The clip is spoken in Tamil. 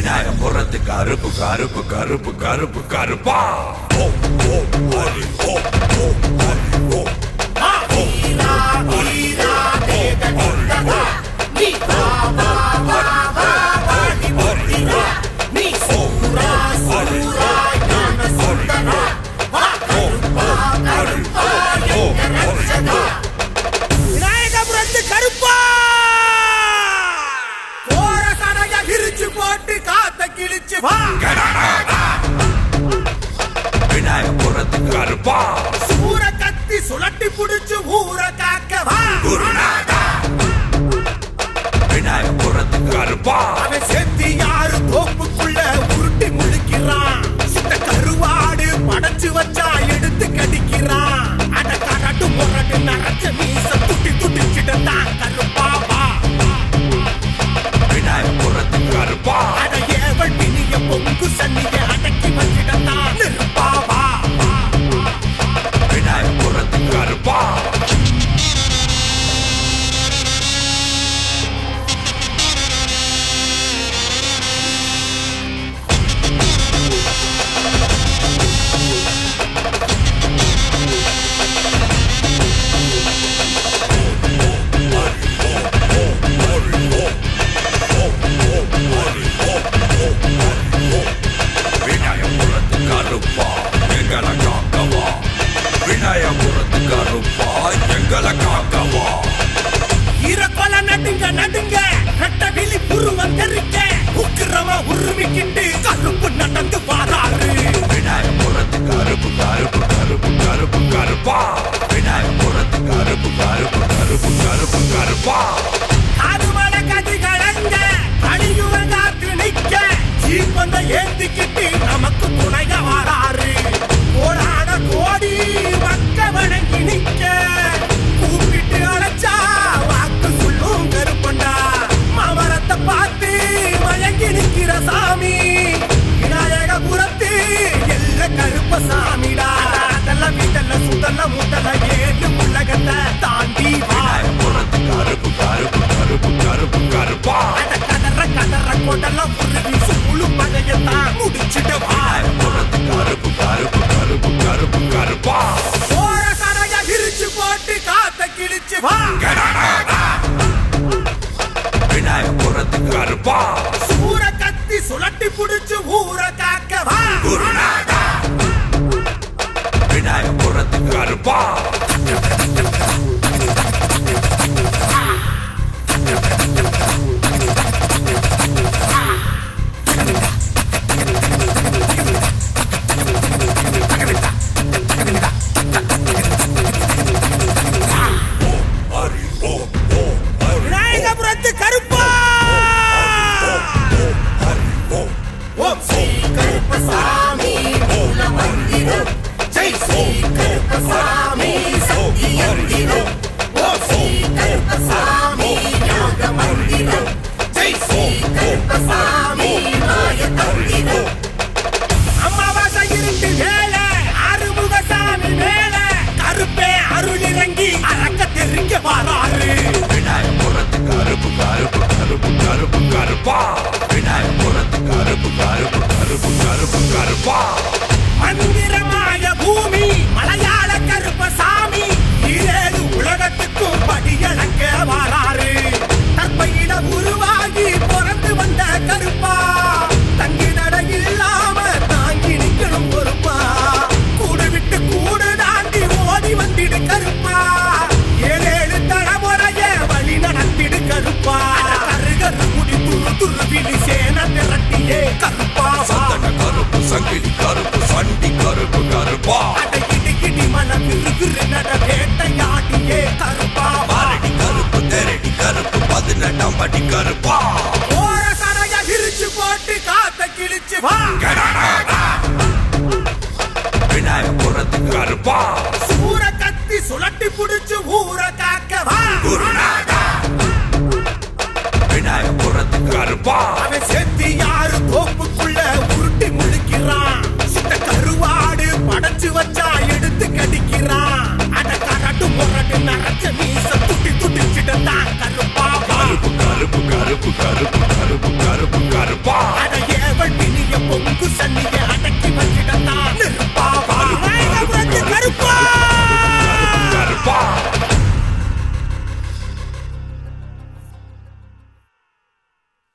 விநாயகபுரத்து கருப்பு கருப்பு கருப்பு கருப்பு கருப்பா ஓ ஓ ஹரி ஓ ஓ ஹரி ஓ விநாயகபுரத்து கருப்பா போற சடைய கிழிச்சு போட்டு காத்த கிழிச்சு வா விநாயகபுரத்து கருப்பா சூர கத்தி சுழட்டி புடிச்சு ஊர காக்க வா குருநாதா விநாயகபுரத்து கருப்பா அவன் செத்தி யாரு தோப்புக்குள்ள உருட்டி முழுக்கிறான் சுத்த கருவாடு படைச்சு வச்சா எடுத்து கடிக்கிறான் அட கரட்டு முரட்டு நரச்ச மீச துட்டி துட்டிச்சிட்டான் கருப்பாவா விநாயகபுரத்து கருப்பா அட ஏவல் பிணிய பொங்கு சன்னிய அடக்கி வச்சிடத்தான் நிற்பாவா விநாயகபுரத்து கருப்பா விநாயகபுரத்து கருப்பா எங்களை காக்கவா விநாயகபுரத்து கருப்பா எங்களை காக்கவா ஈரக்கொல நடுங்க நடுங்க ரெட்ட விழி புருவம் தெரிக்க உக்கிரமா உருமிக்கிட்டு கருப்பு நடந்து வாராரு விநாயகபுரத்து கருப்பு கருப்பு கருப்பு கருப்பு கருப்பா விநாயகபுரத்து கருப்பு கருப்பு கருப்பு கருப்பு கருப்பா அதுமல கதி கடங்க அழியுவ காத்து நிக்க ஜீப்பந்த ஏந்திக்கிட்டு நமக்கு துணைய வாராரு கோடான கோடி மக்க வணங்கி நிக்க கூப்பிட்டு அழைச்சா வாக்கு சொல்லும் கருப்பண்டா மாமரத்தை பார்த்து மயங்கி நிக்கிற சாமி விநாயகபுரத்து எல்ல கருப்ப சாமிடா அதெல்லாம் வீட்டல்ல சுத்தல்ல முட்டல்ல ஏழு உலகத்தை தாண்டி வா விநாயகபுரத்து கருப்பு கருப்பு கருப்பு கருப்பு கருப்பா அட கதற கதற கொடலாம் உருவி சுழு பகையத்தான் முடிச்சிட்டு வா விநாயகபுரத்து கருப்பு கருப்பு கருப்பு கருப்பு கருப்பா போற சடைய விரிச்சு போட்டு காத்த கிழிச்சு வா விநாயகபுரத்து கருப்பா சூர கத்தி சுழட்டி புடிச்சு ஊர காக்க வா குருநாதா விநாயகபுரத்து கருப்பா ஹரி ஓ ஓ ஹரி விநாயகபுரத்து கருப்பா ஹரி ஓ ஓம் ஸ்ரீ கருப்பசாமி மூல மந்திரம் ஜெய் ஸ்ரீ கருப்பசாமி சக்தி மந்திரம் ஓம் ஸ்ரீ கருப்பசாமி யாக மந்திரம் ஜெய் ஸ்ரீ கருப்பசாமி மாய தந்திரம் அமாவாசை இருட்டு வேலை அறுமுகசாமி மேல கருப்பே அருள் இறங்கி அரக்க தெரிஞ்ச வராரு விநாயகபுரத்து கருப்பு கருப்பு கருப்பு கருப்பு கருப்பா விநாயகபுரத்து கருப்பு கருப்பு கருப்பு கருப்பு கருப்பா மந்திரமாய பூமி மலையாள கருப்பசாமி ஏழு உலகத்துக்கும் படியளக்க வராரு தற்பையில உருவாகி பிறந்து வந்த கருப்பா தங்கி நட இல்லாம தாங்கி நிக்கணும் பொறுப்பா கூடு விட்டு கூடு தாண்டி ஓடி வந்திடு கருப்பா ஏழேழு தலைமுறைய வழி நடத்திடு கருப்பா கருகரு முடி துரு துருவிழி சேன திரட்டியே கருப்பா வா. சந்தன கருப்பு சங்கிலி கருப்பு சண்டி கருப்பு கருப்பா அட இடி இடி மனம் விறுவிறு நட வேட்டையாடியே கருப்பா வா. அரடி கருப்பு தெரடி கருப்பு பதினெட்டாம் படி கருப்பா ஓர சடைய விரிச்சு போட்டு காத்த கிழிச்சு வா கடா